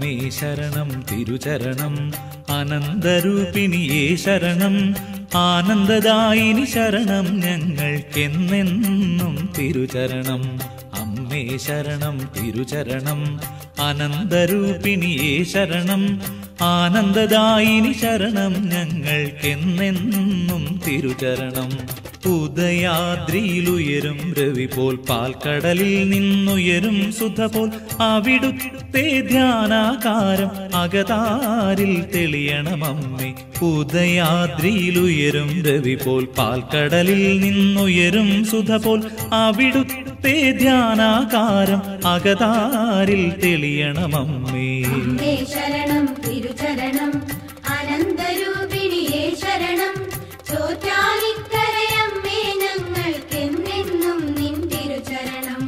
അമ്മേ ശരണം തിരുചരണം അനന്തരൂപിണിയേ ശരണം ആനന്ദദായിനി ശരണം ഞങ്ങൾക്കെന്നെന്നും തിരുചരണം അമ്മേ ശരണം തിരുചരണം അനന്തരൂപിണിയേ ശരണം ആനന്ദദായിനി ശരണം ഞങ്ങൾക്കെന്നെന്നും തിരുചരണം ഉദയാദ്രിയിലുയരും രവി പോൽ പാൽക്കടലിൽ നിന്നുയരും സുധ പോൽ അവിടുത്തെ ധ്യാനാകാരം അകതാരിൽ തെളിയണമമ്മേ ഉദയാദ്രിയിലുയരും രവി പോൽ പാൽക്കടലിൽ നിന്നുയരും സുധ പോൽ അവിടുത്തെ ധ്യാനാകാരം അകതാരിൽ തെളിയണമമ്മേ അമ്മേ ശരണം തിരുചരണം അനന്തരൂപിണിയേ ശരണം ചോറ്റാനിക്കരയമ്മേ ഞങ്ങൾക്കെന്നെന്നും നിൻ തിരുചരണം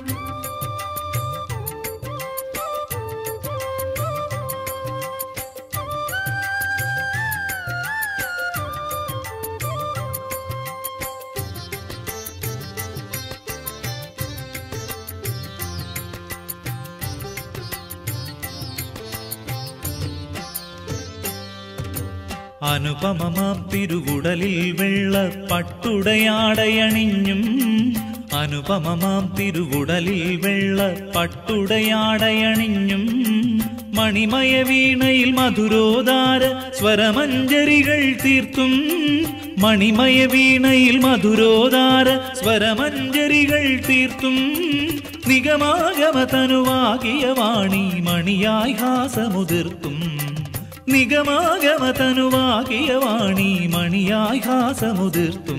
അനുപമമാം തിരുവുടലിൽ വെള്ള പട്ടുടയാടയണിഞ്ഞും അനുപമമാം തിരുവുടലിൽ വെള്ള പട്ടുടയാടയണിഞ്ഞും മണിമയ വീണയിൽ മധുരോദാര സ്വരമഞ്ജരികൾ തീർത്തും മണിമയ വീണയിൽ മധുരോദാര സ്വരമഞ്ജരികൾ തീർത്തും നിഗമാഗമ തനുവാകിയ വാണി മണിയായി ഹാസമുതിർത്തും നിഗമാഗമ തനുവാകിയ വാണി മണിയായി ഹാസമുതിർത്തും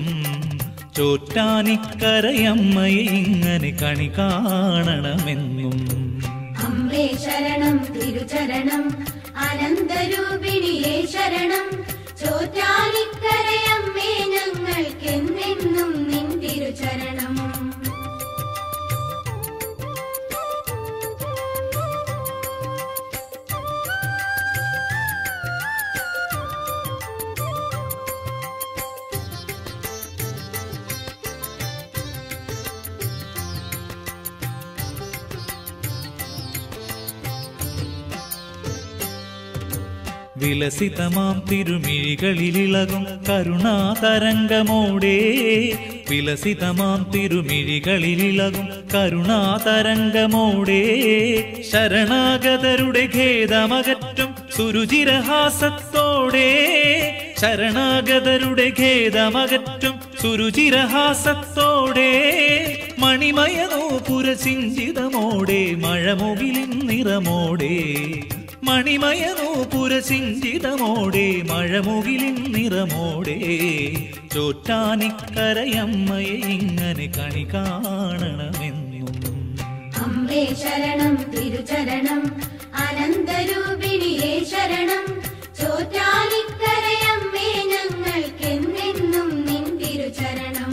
ചോറ്റാനിക്കരയമ്മയെ ഇങ്ങനെ കണി കാണണമെന്നും അമ്മേ ശരണം തിരുചരണം അനന്തരൂപിണിയേ ശരണം ചോറ്റാനിക്കരയമ്മേ ഞങ്ങൾക്കെന്നെന്നും നിൻ തിരുചരണം വിലസിതമാം തിരുമിഴികളിലിളകും കരുണാതരംഗമോടെ വിലസിതമാം തിരുമിഴികളിലിളകും കരുണാതരംഗമോടെ ശരണാഗതരുടെ ഖേദമകറ്റും സുരുചിരഹാസത്തോടെ ശരണാഗതരുടെ ഖേദമകറ്റും സുരുചിരഹാസത്തോടെ മണിമയനോ പുരസിഞ്ചിതമോടെ മഴമുകിലിൻ നിറമോടെ മണിമയനോ പുരസിഞ്ചിതമോടെ മഴമുകിലിൻ നിറമോടെ ചോറ്റാനിക്കരയമ്മയെ ഇങ്ങനെ കണി കാണണമെന്നും അമ്മേ ശരണം തിരുചരണം അനന്തരൂപിണിയേ ശരണം ചോറ്റാനിക്കരയമ്മേ ഞങ്ങൾക്കെന്നെന്നും നിൻ തിരുചരണം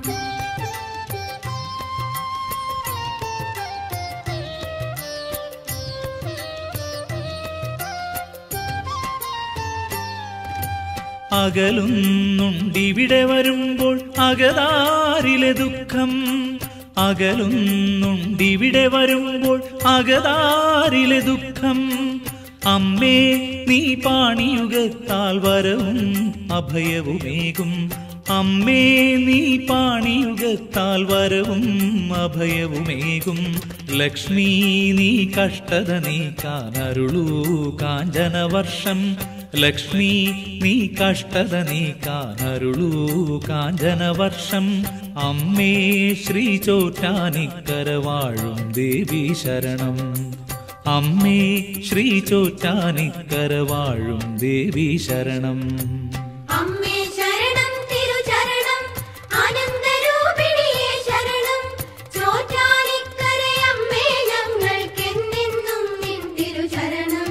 അകലുന്നുണ്ടിവിടെ വരുമ്പോൾ അകതാരിലെ ദുഃഖം അകലുന്നുണ്ടിവിടെ വരുമ്പോൾ അകതാരിലെ ദുഃഖം അമ്മേ നീ പാണിയുഗത്താൽ വരവും അഭയവുമേകും അമ്മേ നീ പാണിയുഗത്താൽ വരവും അഭയവുമേകും ലക്ഷ്മി നീ കഷ്ടത നീക്കാനരുളൂ കാഞ്ചനവർഷം ലക്ഷ്മി നീ കഷ്ടത നീക്കാനരുളൂ കാഞ്ചനവർഷം അമ്മേ ശ്രീ ചോറ്റാനിക്കര വാഴും ദേവി ശരണം അമ്മേ ശ്രീ ചോറ്റാനിക്കര വാഴും ദേവി ശരണം അമ്മേ ശരണം തിരുചരണം ആനന്ദരൂപിണിയേ ശരണം ചോറ്റാനിക്കരയമ്മേ ഞങ്ങൾക്കെന്നെന്നും നിൻ തിരുചരണം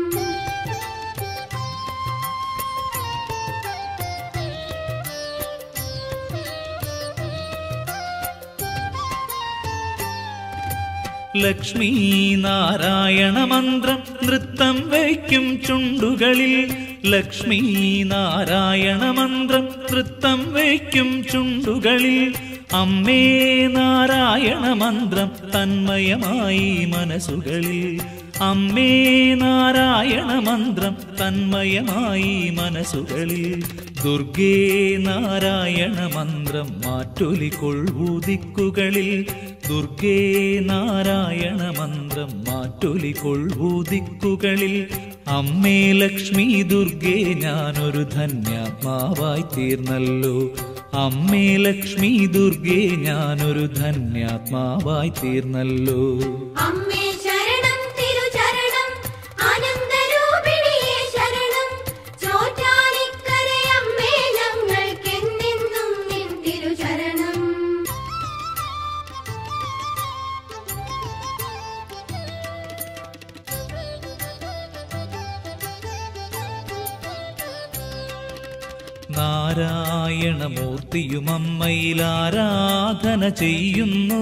ലക്ഷ്മി നാരായണ മന്ത്രം നൃത്തം വയ്ക്കും ചുണ്ടുകളിൽ ലക്ഷ്മി നാരായണ മന്ത്രം നൃത്തം വയ്ക്കും ചുണ്ടുകളിൽ അമ്മേ നാരായണ മന്ത്രം തന്മയമായി മനസ്സുകളിൽ അമ്മേ നാരായണ മന്ത്രം തന്മയമായി മനസ്സുകളിൽ ദുർഗേ നാരായണ മന്ത്രം മാറ്റൊലിക്കൊള്ളൂ ദിക്കുകളിൽ ദുർഗേ നാരായണ മന്ത്രം മാറ്റൊലിക്കൊള്ളൂ ദിക്കുകളിൽ അമ്മേ ലക്ഷ്മി ദുർഗേ ഞാനൊരു ധന്യാത്മാവായി തീർന്നല്ലോ അമ്മേ ലക്ഷ്മി ദുർഗേ ഞാനൊരു ധന്യാത്മാവായി തീർന്നല്ലോ അമ്മേ ശരണം തിരുചരണം ആനന്ദരൂപിണിയേ ശരണം ചോറ്റാനിക്കരയമ്മേ ഞങ്ങൾക്കെന്നെന്നും നിൻ തിരുചരണം നാരായണമൂർത്തിയുമമ്മയിൽ ആരാധന ചെയ്യുന്നു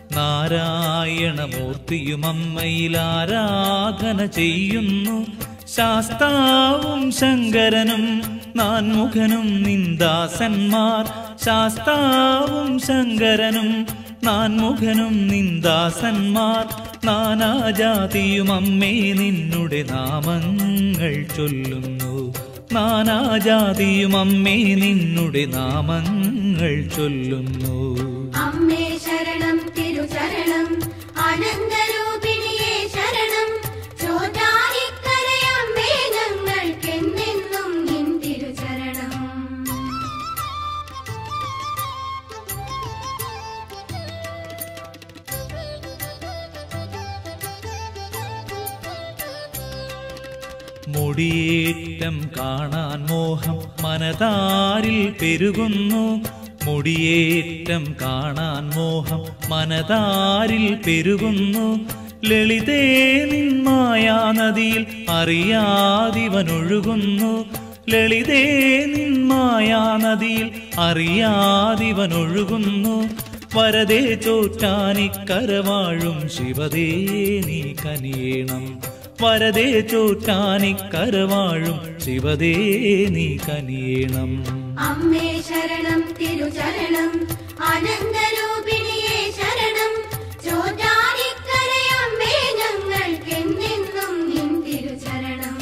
നാരായണമൂർത്തിയുമമ്മയിൽ ആരാധന ചെയ്യുന്നു ശാസ്താവും ശങ്കരനും നാൻമുഖനും നിന്ദാസന്മാർ ശാസ്താവും ശങ്കരനും നാൻമുഖനും നിന്ദാസന്മാർ നാനാജാതിയും അമ്മേ നിന്നുടെ നാമങ്ങൾ ചൊല്ലുന്നു നാനാജാതിയും അമ്മേ നിന്നുടെ നാമങ്ങൾ ചൊല്ലുന്നു അമ്മേ ശരണം തിരുചരണം ആനന്ദരൂപിണിയേ ശരണം ചോറ്റാനിക്കരയമ്മേ ഞങ്ങൾക്കെന്നെന്നും നിൻ തിരുചരണം മുടിയേറ്റം കാണാൻ മോഹം മനതാരിൽ പെരുകുന്നു മുടിയേറ്റം കാണാൻ മോഹം മനതാരിൽ പെരുകുന്നു ലളിതേ നിന്മായാ നദിയിൽ അറിയാതിവനൊഴുകുന്നു ലളിതേ നിന്മായാ നദിയിൽ അറിയാതിവനൊഴുകുന്നു വരതേ ചോറ്റാനിക്കരവാഴും ശിവദേ നീ കനിയേണം വരതേ ചോറ്റാനിക്കരവാഴും ശിവദേ നീ കനിയേണം അമ്മേ ശരണം തിരുചരണം ആനന്ദരൂപിണിയേ ശരണം ചോറ്റാനിക്കരയമ്മേ ഞങ്ങൾക്കെന്നെന്നും നിൻ തിരുചരണം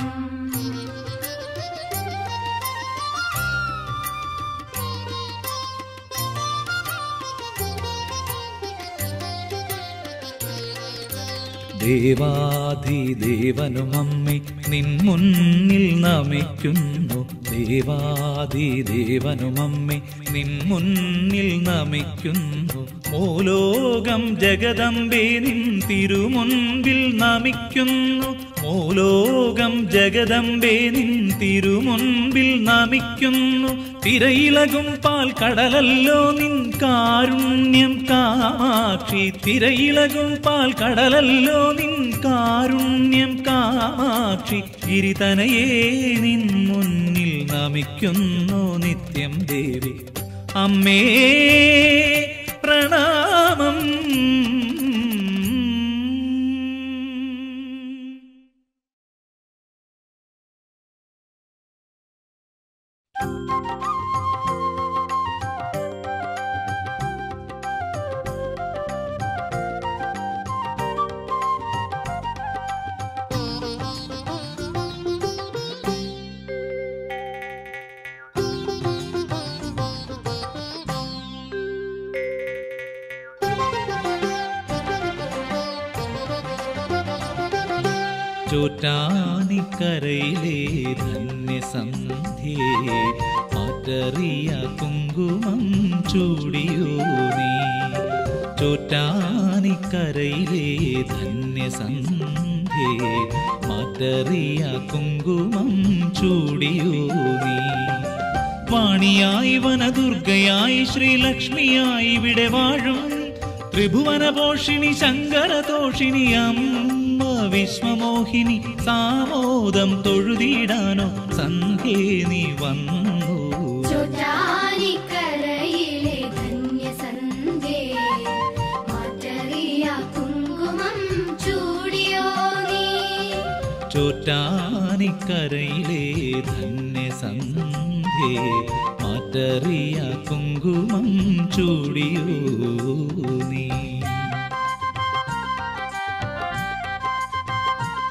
ദേവാധിദേവനും അമ്മേ നിൻ മുന്നിൽ നമിക്കുന്നു ദേവാധിദേവനും അമ്മേ നിൻ മുന്നിൽ നമിക്കുന്നു മൂലോകം ജഗദമ്പേ നിൻ തിരുമുൻപിൽ നമിക്കുന്നു മൂലോകം ജഗദമ്പേ നിൻ തിരുമുൻപിൽ നമിക്കുന്നു തിരയിലകും പാൽ കടലല്ലോ നിൻ കാരുണ്യം കാമാക്ഷി തിരയിലകും പാൽ കടലല്ലോ നിൻ കാരുണ്യം കാമാക്ഷി ഗിരിതനയേ നിൻ മുന്നിൽ നമിക്കുന്നു നിത്യം ദേവി അമ്മേ പ്രണാമം ചോറ്റാനിക്കരയിലെ ധന്യസന്ധ്യേ മാറ്ററിയ കുങ്കുമം ചൂടിയോ നീ ചോറ്റാനിക്കരയിലെ ധന്യസന്ധ്യേ മാറ്ററിയ കുങ്കുമം ചൂടിയോ നീ വാണിയായി വനദുർഗയായി ശ്രീലക്ഷ്മിയായി ഇവിടെ വാഴും ത്രിഭുവന പോഷിണി ശങ്കരതോഷിണി അമ്മ വിശ്വമോഹിനി സാമോദം തൊഴുതിടാനോ സന്ധ്യേ നീ വന്നു ചോറ്റാനിക്കരയിലെ ധന്യസന്ധ്യേ മാറ്ററിയ കുങ്കുമം ചൂടിയോ നീ ചോറ്റാനിക്കരയിലെ ധന്യസന്ധ്യേ മാറ്ററിയ കുങ്കുമം ചൂടിയോ നീ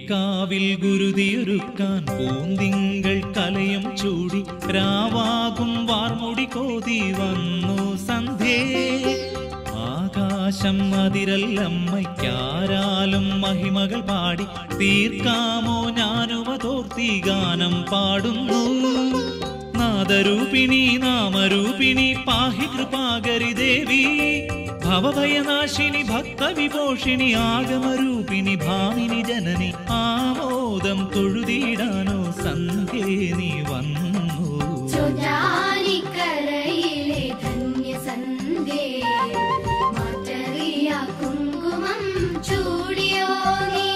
തീക്കാവിൽ ഗുരുതിയൊരുക്കാൻ പൂന്തിങ്കൾ കലയും ചൂടി രാവാകും വാർമുടി കോതി വന്നു സന്ധ്യേ ആകാശം അതിരല്ലമ്മയ്ക്കാരാലും മഹിമകൾ പാടി തീർക്കാമോ ഞാനുവതോർത്തി ഗാനം പാടുന്നു നാദരൂപിണി നാമരൂപിണി പാഹി കൃപാകരി ദേവി ഭവഭയനാശിനി ഭക്തവിഭോഷിണി ആഗമരൂപിണി ഭാമിനി ജനനി ആമോദം തൊഴുതിയിടാനോ സന്ധ്യേ നീ വന്നു ചുജാലിക്കരയിലെ ധന്യസന്ധ്യേ മാറ്ററിയ കുങ്കുമം ചൂടിയോ നീ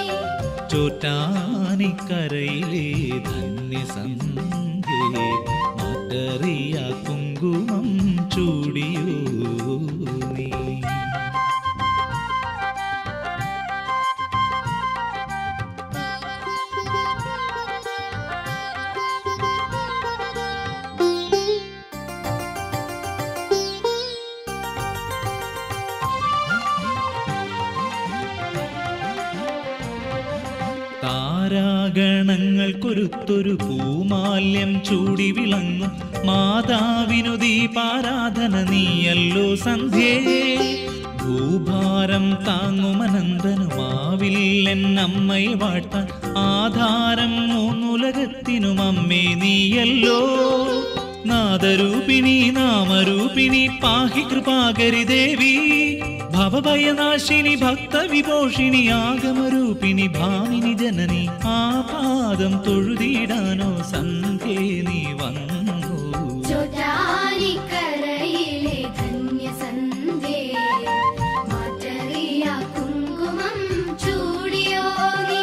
ചോറ്റാനിക്കരയിലെ ധന്യസന്ധ്യേ മാറ്ററിയ കുങ്കുമം ചൂടിയോ നീ താരാഗണങ്ങൾക്കൊരുത്തൊരു പൂമാല്യം ചൂടി വിളങ്ങും മാതാവിനു ദീപാരാധന നീയല്ലോ സന്ധ്യേ ഭൂഭാരം താങ്ങുമനന്തനുമാവില്ലെന്നമ്മയെ വാഴ്ത്താൻ ആധാരം മൂന്നുലകത്തിനും അമ്മേ നീയല്ലോ നാദരൂപിണി നാമരൂപിണി പാഹി കൃപാകരി ദേവി ഭവഭയനാശിനി ഭക്തവിഭോഷിണി ആഗമരൂപിണി ഭാമിനി ജനനി ആ പാദം തൊഴുതിയിടാനോ സന്ധ്യേ നീ വന്നു ചുജാലിക്കരയിലെ ധന്യസന്ധ്യേ മാറ്ററിയ കുങ്കുമം ചൂടിയോ നീ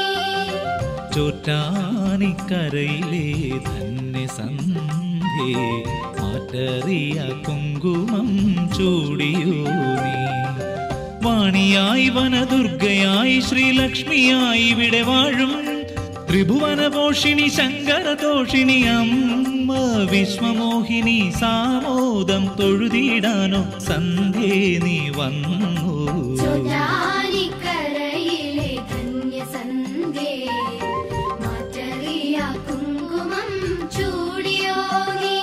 ചോറ്റാനിക്കരയിലെ ധന്യസന്ധ്യേ മാറ്ററിയ കുങ്കുമം ചൂടിയോ നീ വാണിയായി വനദുർഗയായി ശ്രീലക്ഷ്മിയായി ഇവിടെ വാഴും ത്രിഭുവനപോഷിണി ശങ്കരതോഷിണി അമ്മ വിശ്വമോഹിനി സാമോദം തൊഴുതിയിടാനോ സന്ധ്യേ നീ വന്നു ചുജാലിക്കരയിലെ ധന്യസന്ധ്യേ മാറ്ററിയ കുങ്കുമം ചൂടിയോ നീ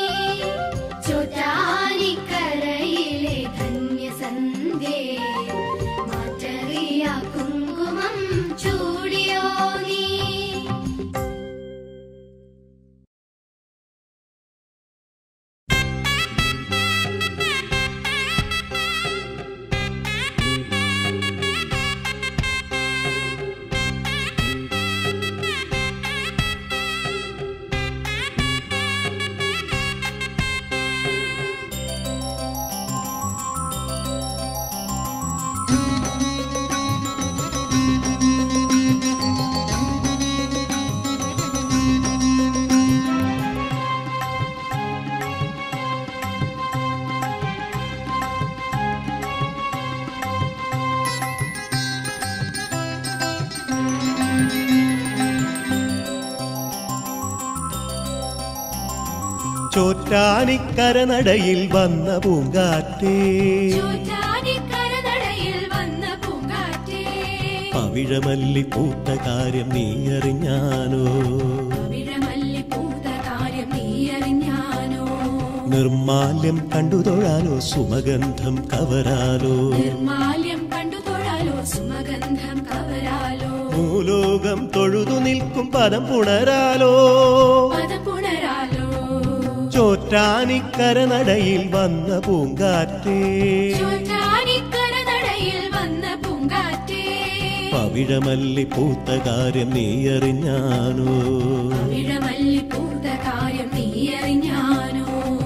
ചുജാലിക്കരയിലെ ധന്യസന്ധ്യേ മാറ്ററിയ കുങ്കുമം ചൂടിയോ നീ ചോറ്റാനിക്കരനടയിൽ വന്ന പൂങ്കാറ്റേ ചൂറ്റാനിക്കരനടയിൽ വന്ന പൂങ്കാറ്റേ പവിഴമല്ലി പൂത്ത കാര്യം നീ അറിഞ്ഞാനോ പവിഴമല്ലി പൂത്ത കാര്യം നീ അറിഞ്ഞാനോ നിർമാല്യം കണ്ടു തൊഴാനോ സുമഗന്ധം കവരാനോ നിർമാല്യം കണ്ടു തൊഴാലോ സുമഗന്ധം കവരാലോ ഭൂലോകം തൊഴുതു നിൽക്കും പദം പുണരാലോ പദപുണരാലോ ചോറ്റാനിക്കരനടയിൽ വന്ന പൂങ്കാറ്റേ ചൂറ്റാനിക്കരനടയിൽ വന്ന പൂങ്കാറ്റേ പവിഴമല്ലി പൂത്ത കാര്യം നീ അറിഞ്ഞാനോ പവിഴമല്ലി പൂത്ത കാര്യം നീ അറിഞ്ഞാനോ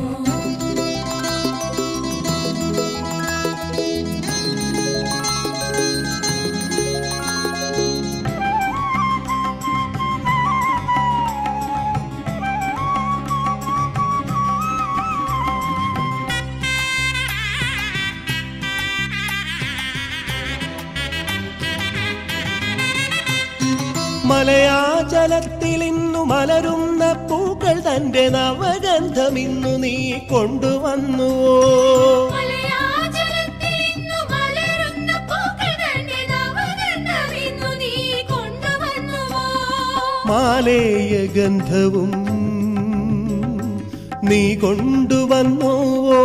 മലയാചലത്തിൽ ഇന്നു മലരുന്ന പൂക്കൾ തന്റെ നവഗന്ധം ഇന്നു നീ കൊണ്ടുവന്നുവോ മലയാചലത്തിൽ ഇന്നു മലരുന്ന പൂക്കൾ തന്റെ നവഗന്ധം ഇന്നു നീ കൊണ്ടുവന്നുവോ മാലേയ ഗന്ധവും നീ കൊണ്ടുവന്നുവോ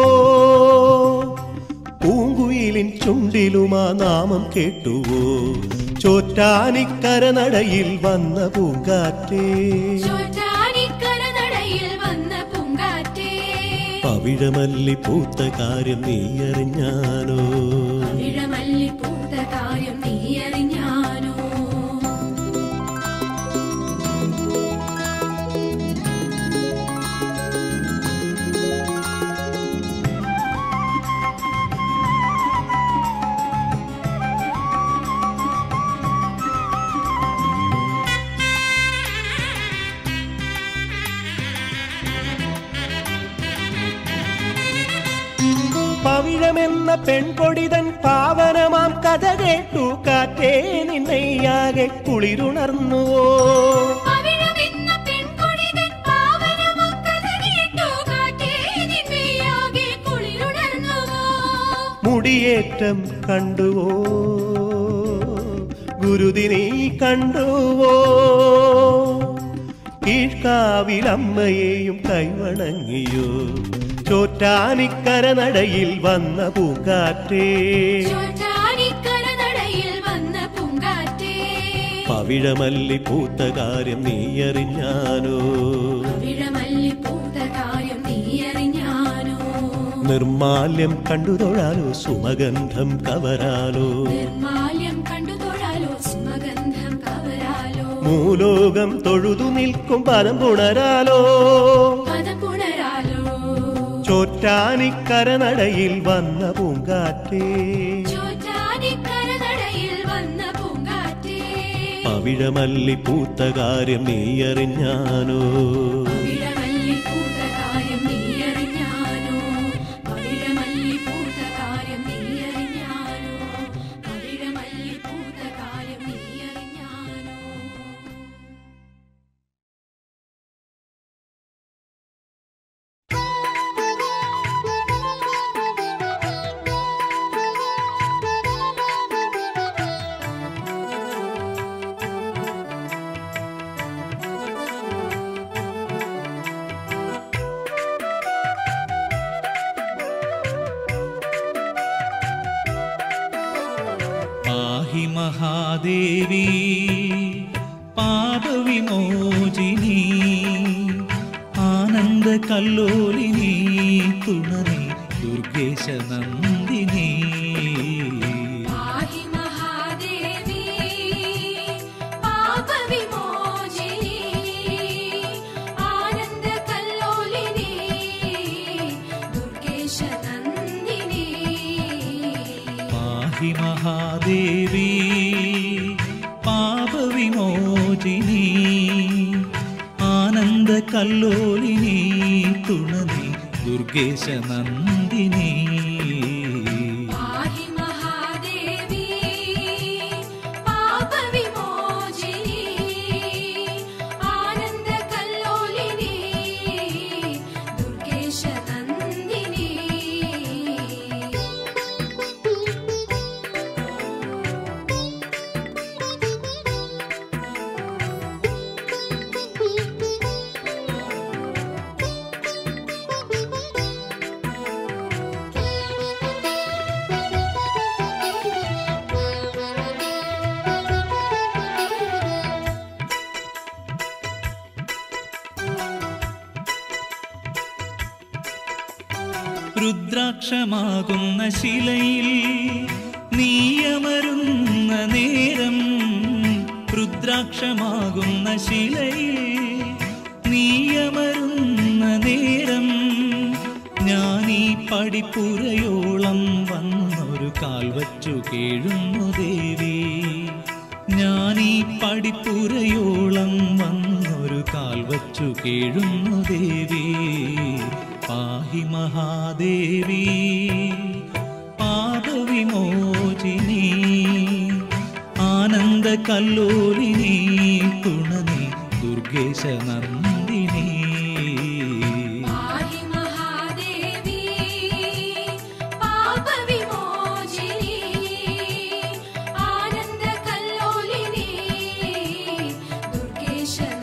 പൂങ്കുയിലിൻ ചുണ്ടിലുമാ നാമം കേട്ടുവോ ചോറ്റാനിക്കര നടയിൽ വന്ന പൂങ്കാറ്റേ ചോറ്റാനിക്കര നടയിൽ വന്ന പൂങ്കാറ്റേ പവിഴമല്ലി പൂത്ത കാര്യം നീ അറിഞ്ഞാനോ വിഴമല്ലി പൂത്ത കാര്യം നീ അറിഞ്ഞാനോ പവിഴമെന്ന പെൺകൊടിതൻ പാവനമാം കഥ കേട്ടു കാറ്റേ നിന്നെയാകെ കുളിരുണർന്നുവോ പവിഴമെന്ന പെൺകൊടിതൻ പാവനമക്കഥ കേട്ടു കാറ്റേ നിന്നെയാകെ കുളിരുണർന്നുവോ മുടിയേറ്റം കണ്ടുവോ ഗുരുതിനി കണ്ടുവോ കീഴ്ക്കാവിലമ്മയെയും കൈവണങ്ങിയോ ചോറ്റാനിക്കര നടയിൽ വന്ന പൂങ്കാറ്റേ ചോറ്റാനിക്കര നടയിൽ വന്ന പൂങ്കാറ്റേ പവിഴമല്ലി പൂത്ത കാര്യം നീ അറിഞ്ഞാനോ വിഴമല്ലി പൂത്ത കാര്യം നീ അറിഞ്ഞാനോ നിർമാല്യം കണ്ടു തൊഴാലോ സുമഗന്ധം കവരാലോ നിർമാല്യം കണ്ടു തൊഴാലോ സുമഗന്ധം കവരാലോ മൂലോകം തൊഴുതു നിൽക്കും പദം പുണരാലോ പദം പുണരാലോ ചോറ്റാനിക്കര നടയിൽ വന്ന പൂങ്കാറ്റേ ചോറ്റാനിക്കര നടയിൽ വന്ന പൂങ്കാറ്റേ പവിഴമല്ലി പൂത്ത കാര്യം നീ അറിഞ്ഞാനോ വിഴമല്ലി പൂത്ത കാര്യം നീ അറിഞ്ഞാനോ വിഴമല്ലി പൂത്ത കാര്യം നീ അറിഞ്ഞാനോ വിഴമല്ലി പൂത്ത കാര്യം നീ അറിഞ്ഞാനോ പാഹി മഹാദേവി പാപവിമോചിനി ആനന്ദ കല്ലോലിനി തുണനി ദുർഗേശ നന്ദിനി പാഹി മഹാദേവി പാപവിമോചിനി ആനന്ദ കല്ലോലിനി ദുർഗേശ നന്ദിനി പാഹി മഹാദേവി പാപവിമോചിനി ആനന്ദ കല്ലോലിനി തുണനി ദുർഗേശ നന്ദിനി പാഹി മഹാദേവി പാപവിമോചിനി ആനന്ദ കല്ലോലിനി ദുർഗേശ നന്ദിനി രുദ്രാക്ഷമാകുന്ന ശിലയിൽ നീയമരുന്ന നേരം രുദ്രാക്ഷമാകുന്ന ശിലയിൽ നീയമരുന്ന നേരം ഞാനീ പടിപ്പുരയോളം വന്നൊരു കാൽ വച്ചു കേഴുന്നു ദേവി ഞാനീ പടിപ്പുരയോളം വന്നൊരു കാൽ വച്ചു കേഴുന്നു ദേവി പാഹി മഹാദേവി പാപവിമോചിനി ആനന്ദ കല്ലോലിനി തുണനി ദുർഗേശ നന്ദിനി പാഹി മഹാദേവി പാപവിമോചിനി ആനന്ദ കല്ലോലിനി ദുർഗേശ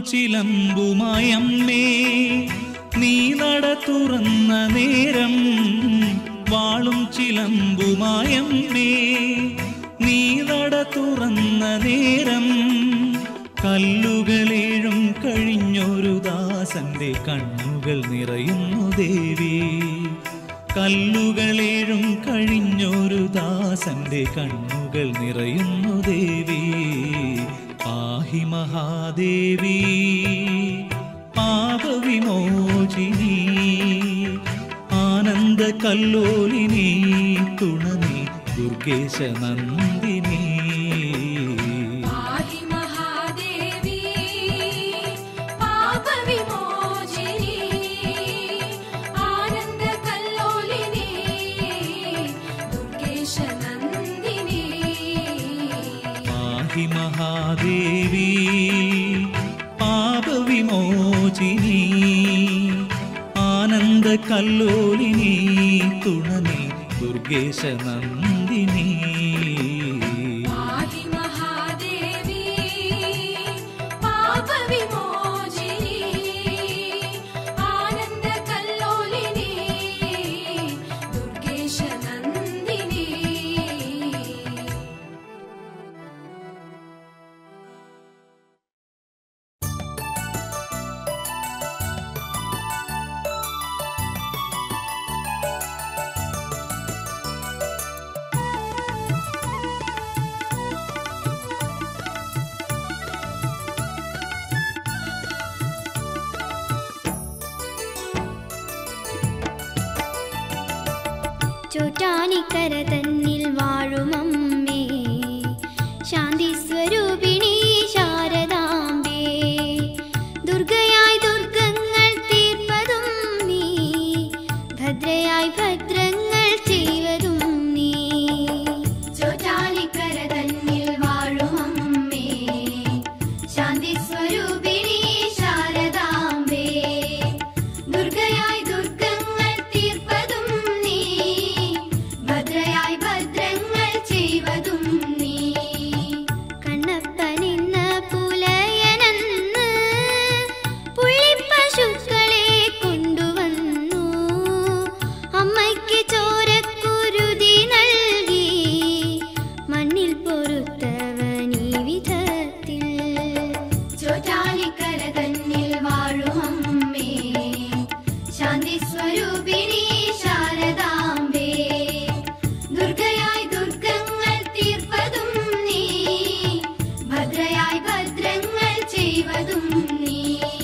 ചിലമ്പുമായമ്മേ നീ നട തുറന്ന നേരം വാളും ചിലമ്പുമായമ്മേ നീ നട തുറന്ന നേരം കല്ലുകളേഴും കഴിഞ്ഞൊരു ദാസന്റെ കണ്ണുകൾ നിറയുന്നു ദേവി കല്ലുകളേഴും കഴിഞ്ഞൊരു ദാസന്റെ കണ്ണുകൾ നിറയുന്നു ദേവി പാഹി മഹാദേവി പാപവിമോചിനി ആനന്ദ കല്ലോലിനി തുണനി ദുർഗേശ നന്ദിനി പാഹി മഹാദേവി പാപവിമോചിനി ആനന്ദകല്ലോലിനി ദുർഗേശനന്ദിനി പാഹി മഹാദേവി പാപവിമോചിനി ആനന്ദ കല്ലോലിനി തുണനി ദുർഗേശ നന്ദിനി പാഹി മഹാദേവി പാപവിമോചിനി ആനന്ദകല്ലോലിനി ദുർഗേശനന്ദിനി ചോറ്റാനിക്കര തന്നിൽ വാഴുമമ്മേ ശാന്തി സ്വരൂപിണി ശാരദാംബേ ദുർഗയായി ദുർഗങ്ങൾ തീർപ്പതും നീ ഭദ്രയായി ഭദ്രങ്ങൾ ചെയ്വതും നീ ചോറ്റാനിക്കര തന്നിൽ വാഴുമമ്മേ ശാന്തി സ്വരൂപിണി ശാരദാംബേ ദുർഗയായി ദുർഗങ്ങൾ തീർപ്പതും നീ ഭദ്രയായി ഭദ്രങ്ങൾ ചെയ്വതും നീ കണ്ണപ്പനിന്ന പുലയനന്ന് പുള്ളിപ്പശുക്കളെ കൊണ്ടുവന്നു അമ്മയ്ക്ക് ചോരക്കുരുതി നൽകി മണ്ണിൽ പൊറുത്തവനീ വിധത്തിൽ ചോറ്റാനിക്കര തന്നിൽ വാഴുമമ്മേ ശാന്തി സ്വരൂപിണി ശാരദാംബേ ദുർഗയായി ദുർഗങ്ങൾ തീർപ്പതും നീ ഭദ്രയായി ഭദ്രങ്ങൾ ചെയ്വതും നീ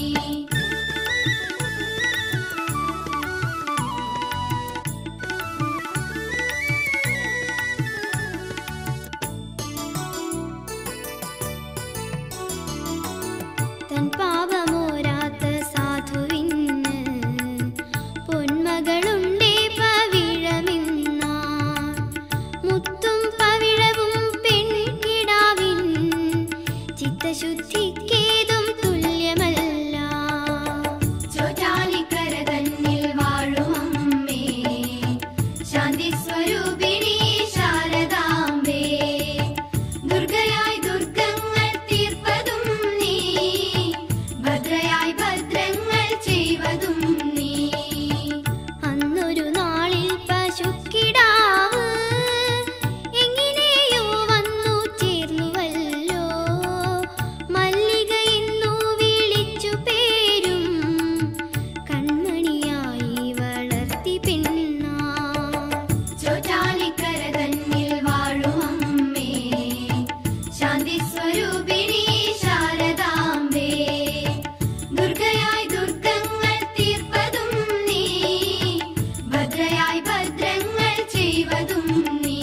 തൻ പാപമോരാത്ത സാധുവിന് പൊന്മകളുണ്ടേ പവിഴമിന്ന മുത്തും പവിഴവും പെൺകിടാവിൻ ചിത്തശുദ്ധിക്കേതും തുല്യമല്ല ചോറ്റാനിക്കര തന്നിൽ വാഴുമമ്മേ ശാന്തി സ്വരൂപിണി ശാരദാംബേ ദുർഗയായി ദുർഗങ്ങൾ തീർപ്പതും നീ ഭദ്രയായി ഭദ്രങ്ങൾ ചെയ്വതും നീ അന്നൊരു നാളിൽ പശുക്കിടാവ് എങ്ങനെയോ വന്നു ചേർന്നുവല്ലോ മല്ലിക എന്നു വിളിച്ചു പേരും കൺമണിയായി വളർത്തി പെണ്ണാ ചോറ്റാനിക്കര തന്നിൽ വാഴുമമ്മേ ശാന്തി സ്വരൂപിണി ശാരദാംബേ ദുർഗയായി ദുർഗങ്ങൾ തീർപ്പതും നീ ഭദ്രയായി ഭദ്രങ്ങൾ ചെയ്വതും നീ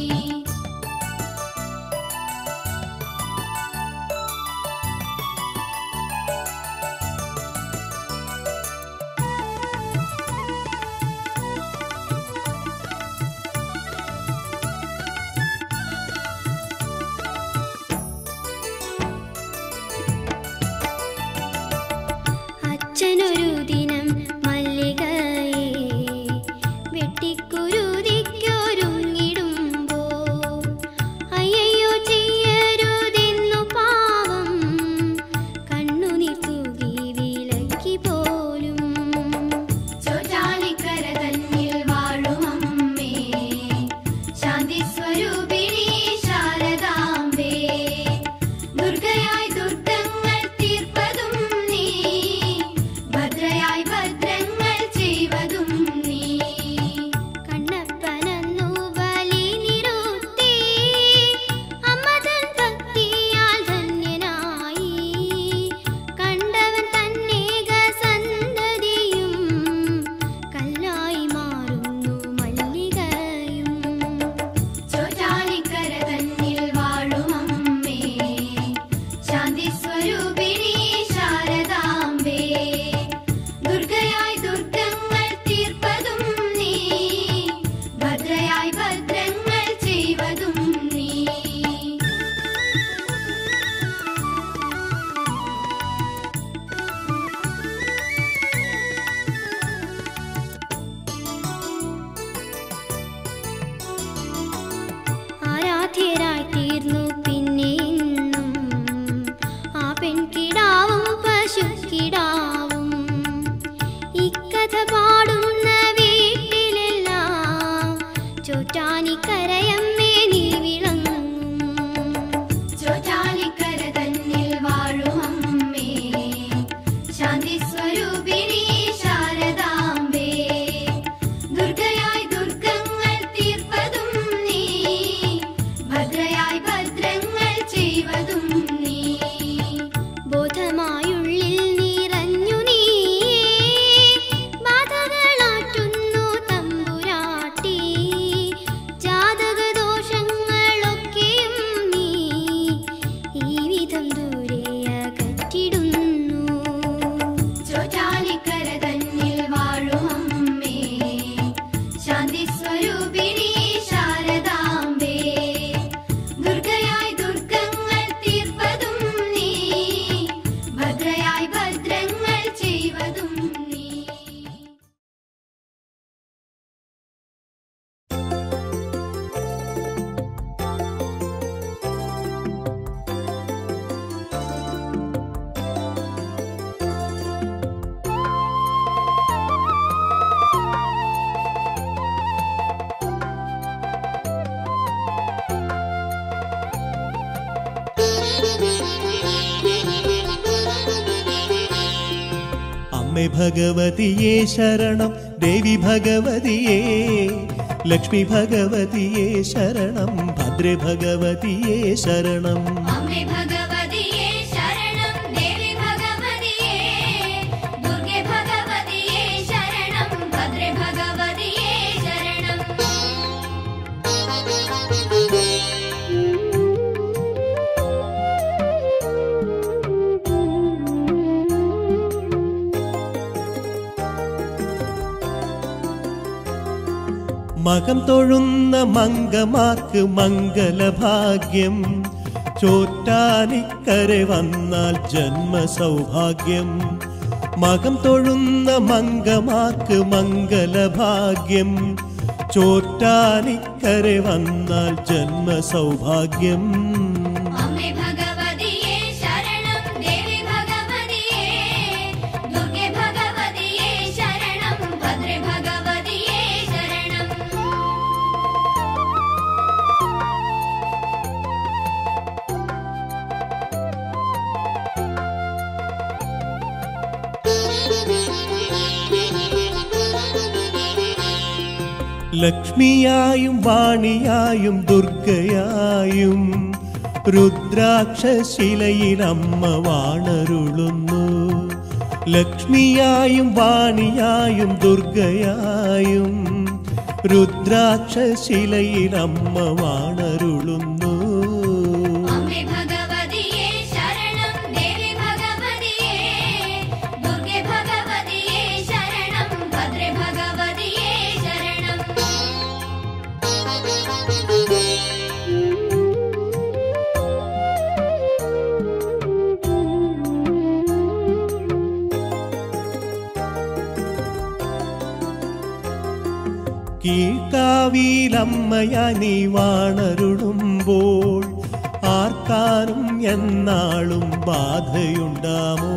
അച്ഛനൊരു ദിനം മല്ലികയെ വെട്ടിക്കുരുതിക്കൊരുങ്ങിടുമ്പോ അയ്യോ ചെയ്യരുതെന്നു പാവം കണ്ണുനീർ അമ്മേ ഭഗവതിയെ ശരണം ദേവി ഭഗവതിയെ ലക്ഷ്മി ഭഗവതിയെ ശരണം ഭദ്ര ഭഗവതിയെ ശരണം അമ്മേ ഭഗവതിയെ ശരണം ദേവി ഭഗവതിയെ ദുർഗെ ഭഗവതിയെ ശരണം ഭദ്രേ ഭഗവതിയെ ശരണം മകം തൊഴുന്ന മങ്കമാർക്ക് മംഗലഭാഗ്യം ചോറ്റാനിക്കരെ വന്നാൽ ജന്മസൗഭാഗ്യം മകം തൊഴുന്ന മങ്കമാർക്ക് മംഗലഭാഗ്യം ചോറ്റാനിക്കരെ വന്നാൽ ജന്മസൗഭാഗ്യം അമ്മേ ഭഗവതിയെ ശരണം ദേവി ഭഗവതിയെ ദുർഗെ ഭഗവതിയെ ശരണം ഭദ്രേ ഭഗവതിയെ ശരണം ലക്ഷ്മിയായും വാണിയായും ദുർഗയായും രുദ്രാക്ഷശിലയിൽ അമ്മ വാണരുളുന്നു ലക്ഷ്മിയായും വാണിയായും ദുർഗയായും രുദ്രാക്ഷശിലയിൽ അമ്മ വാണരുളുന്നു അമ്മേ ഭഗവതിയെ ശരണം ദേവി ഭഗവതിയെ ദുർഗെ ഭഗവതിയെ ശരണം ഭദ്രേ ഭഗവതിയെ ശരണം കീഴ്ക്കാവിയിലമ്മയാ നീ വാണരുളുമ്പോൾ ആർക്കാനും എന്നാളും ബാധയുണ്ടാമോ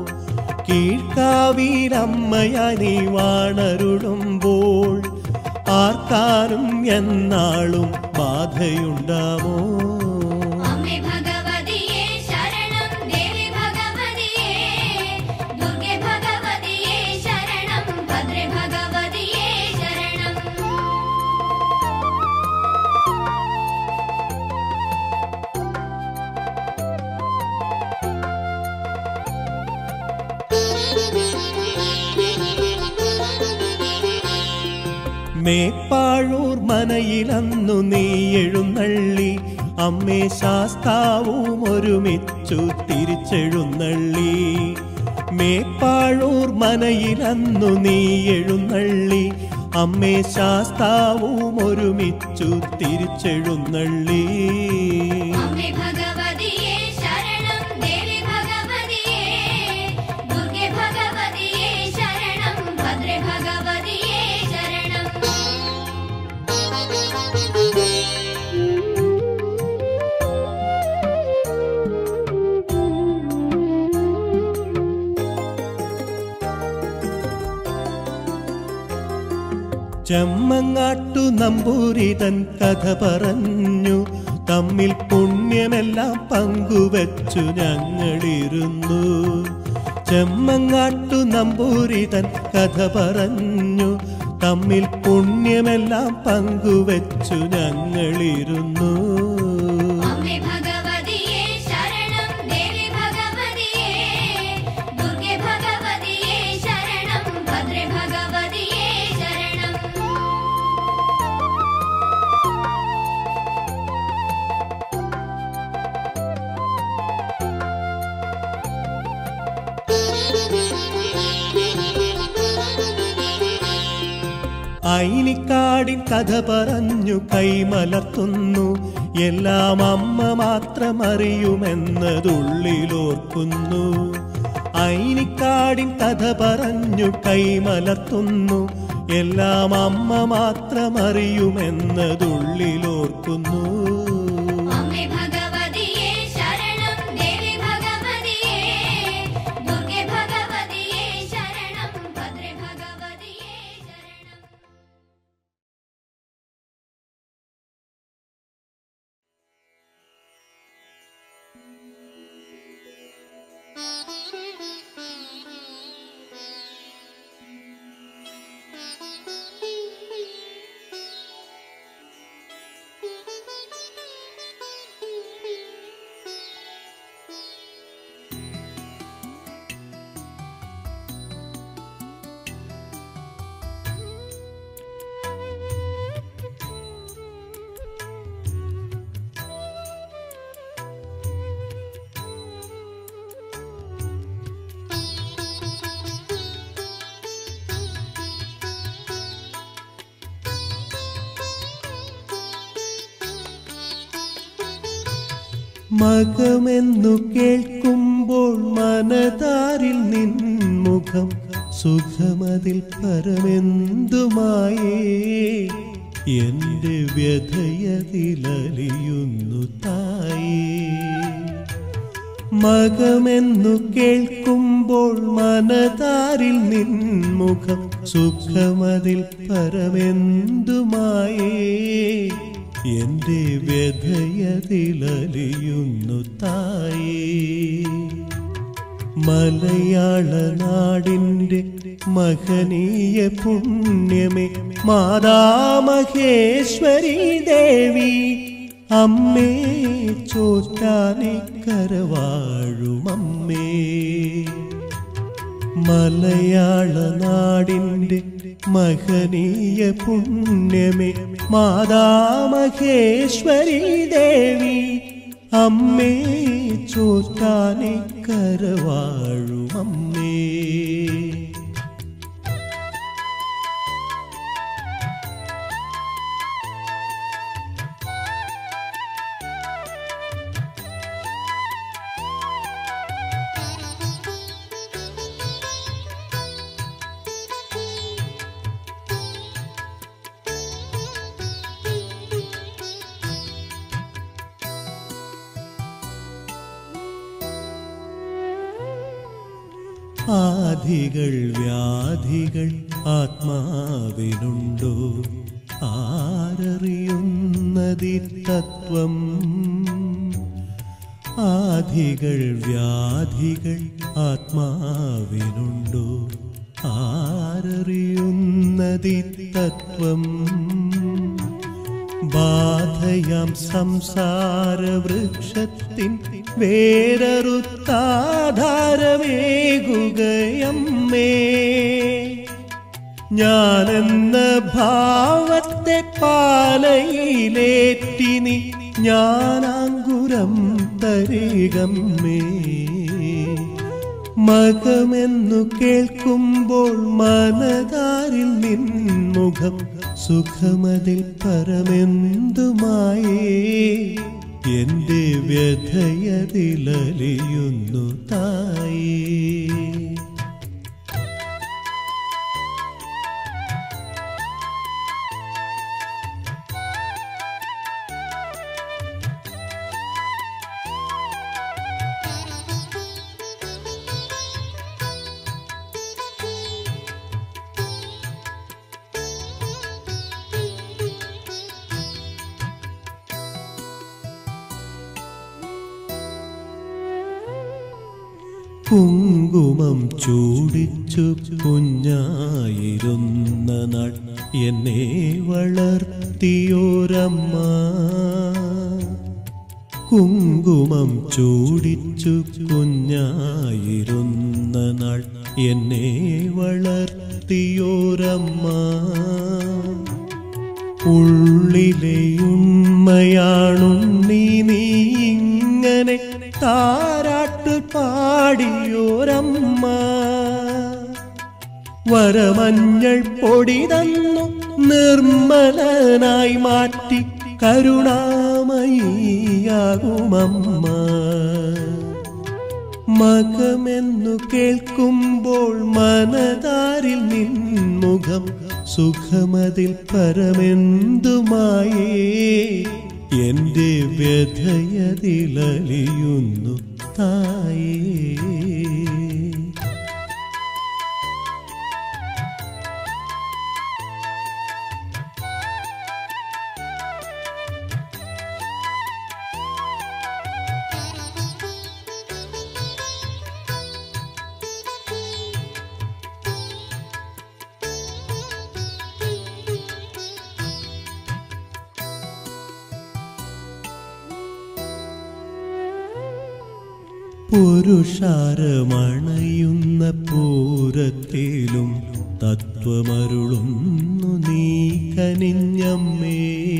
കീഴ്ക്കാവിയിലമ്മയാ നീ വാണരുളുമ്പോൾ ആർക്കാനും എന്നാളും ബാധയുണ്ടാമോ അമ്മേ ഭഗവതിയെ ശരണം ദേവി ഭഗവതിയെ ദുർഗെ ഭഗവതിയെ ശരണം ഭദ്രേ ഭഗവതിയെ ശരണം മേപ്പാഴൂർ മനയിലന്നു നീ എഴുന്നള്ളി അമ്മേ ശാസ്താവും ഒരുമിച്ചു തിരിച്ചെഴുന്നള്ളി മേപ്പാഴൂർ മനയിലന്നു നീ എഴുന്നള്ളി അമ്മേ ശാസ്താവും ഒരുമിച്ചു തിരിച്ചെഴുന്നള്ളി അമ്മേ ഭഗവതിയെ ശരണം ദേവി ഭഗവതിയെ ദുർഗെ ഭഗവതിയെ ശരണം ഭദ്രേ ഭഗവതിയെ ശരണം ചെമ്മങ്ങാട്ടു നമ്പൂരിതൻ കഥ പറഞ്ഞു തമ്മിൽ പുണ്യമെല്ലാം പങ്കുവച്ചു ഞങ്ങളിരുന്നു ചെമ്മങ്ങാട്ടു നമ്പൂരിതൻ കഥ പറഞ്ഞു തമ്മിൽ പുണ്യമെല്ലാം പങ്കുവച്ചു ഞങ്ങളിരുന്നു അമ്മേ ഭഗവതിയെ ശരണം ദേവി ഭഗവതിയെ ദുർഗെ ഭഗവതിയെ ശരണം ഭദ്രേ ഭഗവതിയെ ശരണം ഐനിക്കാടിൻ കഥ പറഞ്ഞു കൈമലർത്തുന്നു എല്ലാം അമ്മ മാത്രം അറിയുമെന്നതുള്ളിലോർക്കുന്നു ഐനിക്കാടിൻ കഥ പറഞ്ഞു കൈമലർത്തുന്നു എല്ലാം അമ്മ മാത്രം അറിയുമെന്നതുള്ളിലോർക്കുന്നു അമ്മേ ഭഗവതിയെ ശരണം ദേവി ഭഗവതിയെ ദുർഗെ ഭഗവതിയെ ശരണം ഭദ്രേ ഭഗവതിയെ ശരണം Thank you. മകമെന്നു കേൾക്കുമ്പോൾ മനതാരിൽ നിൻമുഖം സുഖമതിൽ പരമെന്തുമായേ എന്റെ വ്യഥയതിലലിയുന്നു തായേ മകമെന്നു കേൾക്കുമ്പോൾ മനതാരിൽ നിൻമുഖം സുഖമതിൽ പരമെന്തുമായേ എന്റെ വ്യഥയതിലലിയുന്നു തായേ മലയാള നാടിൻ്റെ മഹനീയ പുണ്യമേ മാതാമഹേശ്വരി ദേവി അമ്മേ ചോറ്റാനിക്കരവാഴുമമ്മേ മലയാള നാടിൻ്റെ മഹനീയ പുണ്യമേ മാതാമഹേശ്വരി ദേവി അമ്മേ ചോറ്റാനിക്കരവാഴുമമ്മേ ആധികൾ വ്യാധികൾ ആത്മാവിനുണ്ടോ ആരറിയുന്നതി തത്വം ആധികൾ വ്യാധികൾ ആത്മാവിനുണ്ടോ ആരറിയുന്നതി തത്വം ബാധയാം സംസാര വൃക്ഷത്തിൻ വേരറുത്താധാരമേകുകയമ്മേ ഞാനെന്ന ഭാവത്തെ പാലയിലേറ്റിനി ഞാനാങ്കുരം തരികമ്മേ മകമെന്നു കേൾക്കുമ്പോൾ മനതാരിൽ നിൻമുഖം സുഖമതിൽ പരമെന്തുമായേ എന്റെ വ്യഥയതിലലിയുന്നു തായേ കുങ്കുമം ചൂടിച്ചു കുഞ്ഞായിരുന്ന നാൾ എന്നെ വളർത്തിയോരമ്മ കുങ്കുമം ചൂടിച്ചു കുഞ്ഞായിരുന്ന നാൾ എന്നെ വളർത്തിയോരമ്മ ഉള്ളിലെയുണ്മയാണുണ്ണി നീ ഇങ്ങനെ താരാട്ട് പാടിയോരമ്മ വരമഞ്ഞൾ പൊടി തന്നു നിർമ്മലനായി മാറ്റി കരുണാമയിയാകുമമ്മ മകമെന്നു കേൾക്കുമ്പോൾ മനതാരിൽ നിൻമുഖം സുഖമതിൽ പരമെന്തുമായേ എന്റെ വ്യഥയതിലലിയുന്നു തായേ പുരുഷാരമണയുന്ന പൂരത്തിലും തത്വമരുളുന്നു നീ കനിഞ്ഞമ്മേ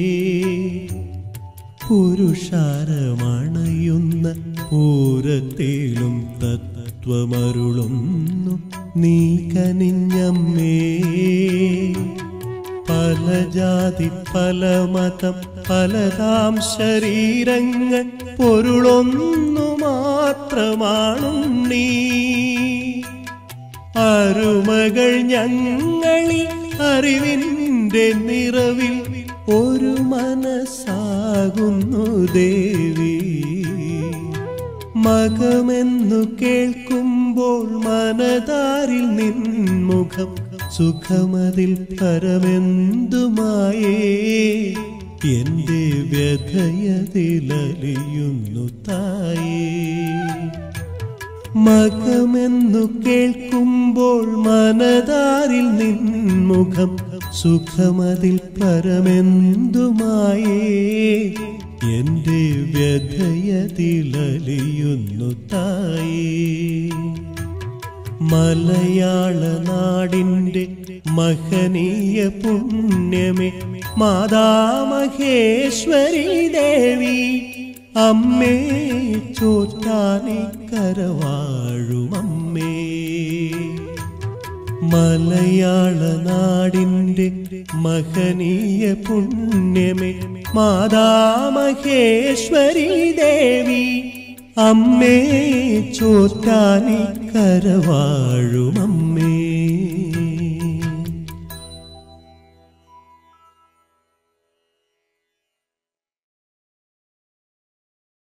പുരുഷാരമണയുന്ന പൂരത്തിലും തത്വമരുളുന്നു നീ കനിഞ്ഞമ്മേ പല ജാതി പല മതം പലതാം ശരീരങ്ങൾ പൊരുളൊന്നു മാത്രമാണുണ്ണീ അരുമകൾ ഞങ്ങളിൽ അറിവിൻ്റെ നിറവിൽ ഒരു മനസ്സാകുന്നു ദേവി മകമെന്നു കേൾക്കുമ്പോൾ മനതാരിൽ നിൻമുഖം സുഖമതിൽ പരമെന്തുമായേ എന്റെ വ്യഥയതിലലിയുന്നു തായേ മകമെന്നു കേൾക്കുമ്പോൾ മനതാരിൽ നിൻമുഖം സുഖമതിൽ പരമെന്തുമായേ എന്റെ വ്യഥയതിലലിയുന്നു തായേ മലയാള നാടിൻ്റെ മഹനീയ പുണ്യമേ മാതാമഹേശ്വരി ദേവി അമ്മേ ചോറ്റാനെ കരവാഴുമമ്മേ മലയാള നാടിൻ്റെ മഹനീയ പുണ്യമേ മാതാമഹേശ്വരി ദേവി അമ്മേ ചോറ്റാനി കരവാഴുമമ്മേ